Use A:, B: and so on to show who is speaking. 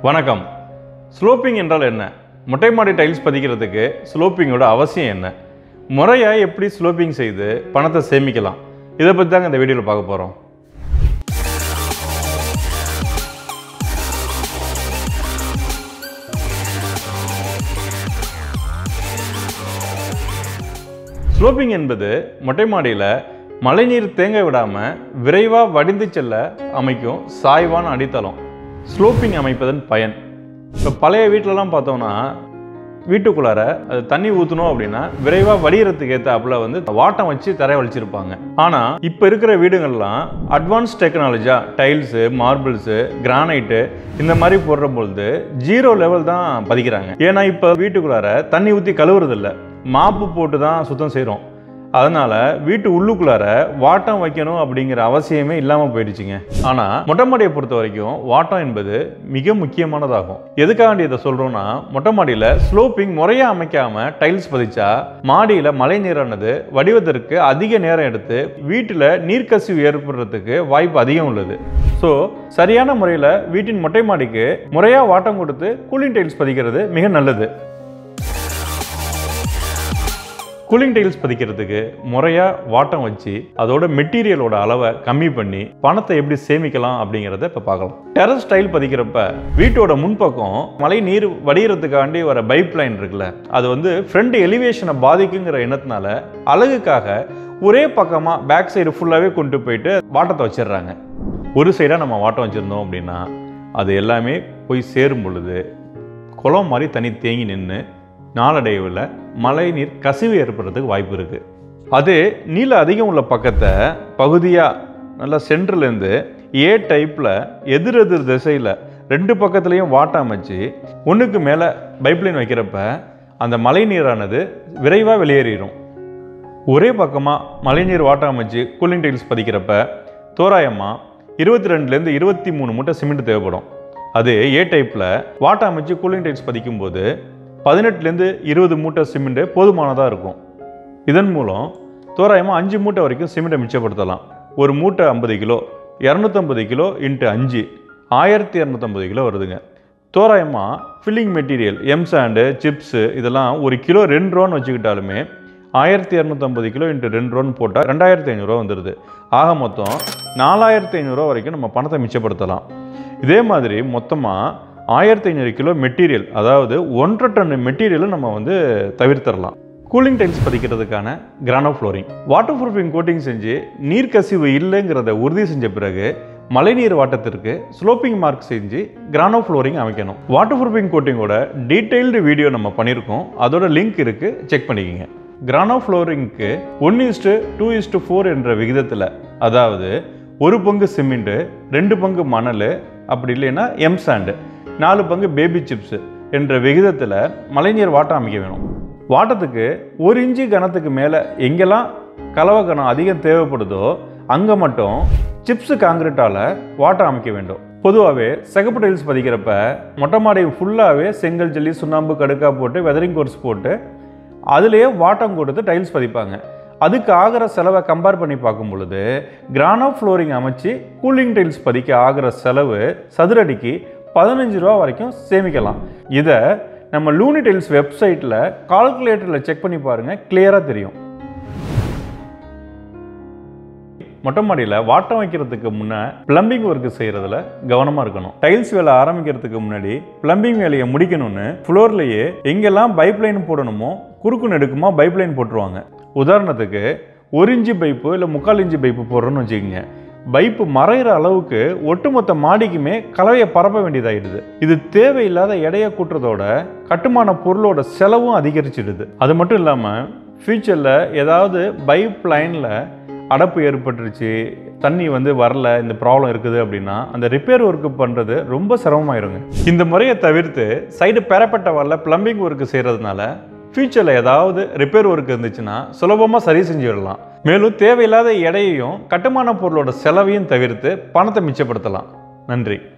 A: வணக்கம் ஸ்லோப்பிங் என்றால் என்ன மொட்டை மாடி டைல்ஸ் பதிக்கிறதுக்கு ஸ்லோப்பிங்கோட அவசியம் என்ன முறையாக எப்படி ஸ்லோப்பிங் செய்து பணத்தை சேமிக்கலாம் இதை பற்றி தாங்க இந்த வீடியோவில் பார்க்க போகிறோம் ஸ்லோப்பிங் என்பது மொட்டை மாடியில் மழைநீர் தேங்க விடாமல் விரைவாக வடிந்து செல்ல அமைக்கும் சாய்வான அடித்தளம் ஸ்லோப்பிங் அமைப்பதன் பயன் இப்போ பழைய வீட்டிலலாம் பார்த்தோம்னா வீட்டுக்குள்ளார அது தண்ணி ஊற்றணும் அப்படின்னா விரைவாக வடிகிறதுக்கு ஏற்றாப்புல வந்து வாட்டம் வச்சு தரைய வலிச்சிருப்பாங்க ஆனால் இப்போ இருக்கிற வீடுகள்லாம் அட்வான்ஸ் டெக்னாலஜியாக டைல்ஸு மார்பிள்ஸு கிரானைட்டு இந்த மாதிரி போடுற பொழுது ஜீரோ லெவல் தான் பதிக்கிறாங்க ஏன்னா இப்போ வீட்டுக்குள்ளார தண்ணி ஊற்றி கழுவுறதில்ல மாப்பு போட்டு தான் சுத்தம் செய்கிறோம் அதனால வீட்டு உள்ளுக்குள்ளார வாட்டம் வைக்கணும் அப்படிங்கிற அவசியமே இல்லாமல் போயிடுச்சுங்க ஆனால் மொட்டை மாடியை பொறுத்த வரைக்கும் வாட்டம் என்பது மிக முக்கியமானதாகும் எதுக்காண்டி இதை சொல்றோம்னா மொட்டை மாடியில் ஸ்லோப்பிங் முறையாக அமைக்காம டைல்ஸ் பதிச்சா மாடியில் மழை நீரானது வடிவதற்கு அதிக நேரம் எடுத்து வீட்டில் நீர்க்கசிவு ஏற்படுறதுக்கு வாய்ப்பு அதிகம் உள்ளது ஸோ சரியான முறையில் வீட்டின் மொட்டை மாடிக்கு முறையாக வாட்டம் கொடுத்து கூலிங் டைல்ஸ் பதிக்கிறது மிக நல்லது கூலிங் டைல்ஸ் பதிக்கிறதுக்கு முறையாக வாட்டம் வச்சு அதோட மெட்டீரியலோட அளவை கம்மி பண்ணி பணத்தை எப்படி சேமிக்கலாம் அப்படிங்கிறத இப்போ பார்க்கலாம் டெரஸ் டைல் பதிக்கிறப்ப வீட்டோட முன்பக்கம் மழை நீர் வடிகிறதுக்காண்டி வர பைப் லைன் இருக்குல்ல அது வந்து ஃப்ரண்ட் எலிவேஷனை பாதிக்குங்கிற எண்ணத்தினால அழகுக்காக ஒரே பக்கமாக பேக் சைடு ஃபுல்லாகவே கொண்டு போயிட்டு வாட்டத்தை வச்சிடுறாங்க ஒரு சைடாக நம்ம வாட்டம் வச்சுருந்தோம் அப்படின்னா அது எல்லாமே போய் சேரும் பொழுது குளம் மாதிரி தண்ணி தேங்கி நின்று நாளடைவில் மழை நீர் கசிவு ஏற்படுறதுக்கு வாய்ப்பு இருக்குது அது நீள அதிகம் உள்ள பக்கத்தை பகுதியாக நல்லா சென்டர்லேருந்து ஏ டைப்பில் எதிர் எதிர் திசையில் ரெண்டு பக்கத்துலேயும் வாட்டம் அமைச்சு ஒன்றுக்கு மேலே பைப்லைன் வைக்கிறப்ப அந்த மழை நீரானது விரைவாக வெளியேறிடும் ஒரே பக்கமாக மழைநீர் வாட்டம் அமைச்சு கூலிங் டைல்ஸ் பதிக்கிறப்ப தோராயமாக இருபத்தி ரெண்டுலேருந்து இருபத்தி மூணு மூட்டை சிமெண்ட் தேவைப்படும் அது ஏ டைப்பில் வாட்டம் அமைச்சு கூலிங் டைல்ஸ் பதிக்கும்போது பதினெட்டுலேருந்து இருபது மூட்டை சிமெண்ட்டு போதுமானதாக இருக்கும் இதன் மூலம் தோராயமாக அஞ்சு மூட்டை வரைக்கும் சிமெண்ட்டை மிச்சப்படுத்தலாம் ஒரு மூட்டை ஐம்பது கிலோ இரநூத்தம்பது கிலோ இன்ட்டு அஞ்சு ஆயிரத்தி இரநூத்தம்பது கிலோ வருதுங்க தோராயமாக filling material M sand chips இதெல்லாம் ஒரு கிலோ ரெண்டு ரூபான்னு வச்சுக்கிட்டாலுமே ஆயிரத்தி இரநூத்தம்பது கிலோ இன்ட்டு ரெண்டு ரூபான்னு போட்டால் ரெண்டாயிரத்தி ஐநூறுரூவா வந்துடுது ஆக மொத்தம் நாலாயிரத்தி ஐநூறுரூவா வரைக்கும் நம்ம பணத்தை மிச்சப்படுத்தலாம் இதே மாதிரி மொத்தமாக ஆயிரத்தி ஐநூறு கிலோ மெட்டீரியல் அதாவது ஒன்றரை டன் மெட்டீரியலை நம்ம வந்து தவிர்த்திடலாம் கூலிங் டைல்ஸ் பதிக்கிறதுக்கான grano flooring waterproofing coating செஞ்சு நீர் கசிவு இல்லைங்கிறத உறுதி செஞ்ச பிறகு மழைநீர் வாட்டத்திற்கு ஸ்லோப்பிங் மார்க் செஞ்சு கிரானோ ஃப்ளோரிங் அமைக்கணும் வாட்டர் ப்ரூஃபிங் கோட்டிங்கோட டீட்டெயில்டு வீடியோ நம்ம பண்ணியிருக்கோம் அதோட லிங்க் இருக்குது செக் பண்ணிக்கோங்க கிரானோ ஃப்ளோரிங்க்கு one is to two is to four என்ற விகிதத்தில் அதாவது ஒரு பங்கு சிமெண்ட்டு ரெண்டு பங்கு மணல் அப்படி இல்லைன்னா எம் சாண்டு நாலு பங்கு பேபி சிப்ஸு என்ற விகிதத்தில் மழைநீர் வாட்டம் அமைக்க வேணும் வாட்டத்துக்கு ஒரு இன்ச்சு கனத்துக்கு மேலே எங்கெல்லாம் கலவை கனம் அதிகம் தேவைப்படுதோ அங்கே மட்டும் சிப்ஸு காங்கிரீட்டால் வாட்டம் அமைக்க வேண்டும் பொதுவாகவே சிகப்பு டைல்ஸ் பதிக்கிறப்ப மொட்டை மாடி ஃபுல்லாகவே செங்கல் ஜல்லி சுண்ணாம்பு கடுக்கா போட்டு வெதரிங் கோர்ஸ் போட்டு அதுலேயே வாட்டம் கொடுத்து டைல்ஸ் பதிப்பாங்க அதுக்கு ஆகிற செலவை கம்பேர் பண்ணி பார்க்கும் பொழுது கிரானோ ஃப்ளோரிங் அமைச்சு கூலிங் டைல்ஸ் பதிக்க ஆகிற செலவு சதுரடிக்கு பதினஞ்சு ரூபா வரைக்கும் சேமிக்கலாம் இதை நம்ம லூனி டைல்ஸ் வெப்சைட்டில் கால்குலேட்டரில் செக் பண்ணி பாருங்கள் கிளியராக தெரியும் மொட்டை மாடியில் வாட்டம் வைக்கிறதுக்கு முன்னே பிளம்பிங் ஒர்க் செய்கிறதுல கவனமாக இருக்கணும் டைல்ஸ் வேலை ஆரம்பிக்கிறதுக்கு முன்னாடி பிளம்பிங் வேலையை முடிக்கணும்னு ஃப்ளோர்லேயே எங்கெல்லாம் பைப் லைன் போடணுமோ குறுக்கு நெடுக்குமா பைப் லைன் போட்டுருவாங்க உதாரணத்துக்கு ஒரு இன்ச்சு பைப்பு இல்லை முக்கால் இன்ச்சு பைப்பு போடுறோன்னு வச்சுக்கோங்க பைப்பு மறைகிற அளவுக்கு ஒட்டுமொத்த மாடிக்குமே கலவையை பரப்ப வேண்டியதாயிடுது இது தேவையில்லாத எடையை கூட்டுறதோட கட்டுமான பொருளோட செலவும் அதிகரிச்சிடுது அது மட்டும் இல்லாமல் ஃப்யூச்சரில் ஏதாவது பைப் லைனில் அடப்பு ஏற்பட்டுருச்சு தண்ணி வந்து வரல இந்த ப்ராப்ளம் இருக்குது அப்படின்னா அந்த ரிப்பேர் ஒர்க்கு பண்ணுறது ரொம்ப சிரமமாயிருங்க இந்த முறையை தவிர்த்து சைடு பெறப்பட்ட வரல பிளம்பிங் ஒர்க்கு செய்கிறதுனால ஃப்யூச்சரில் ஏதாவது ரிப்பேர் ஒர்க் இருந்துச்சுன்னா சுலபமாக சரி செஞ்சிடலாம் மேலும் தேவையில்லாத எடையையும் கட்டுமான பொருளோட செலவையும் தவிர்த்து பணத்தை மிச்சப்படுத்தலாம் நன்றி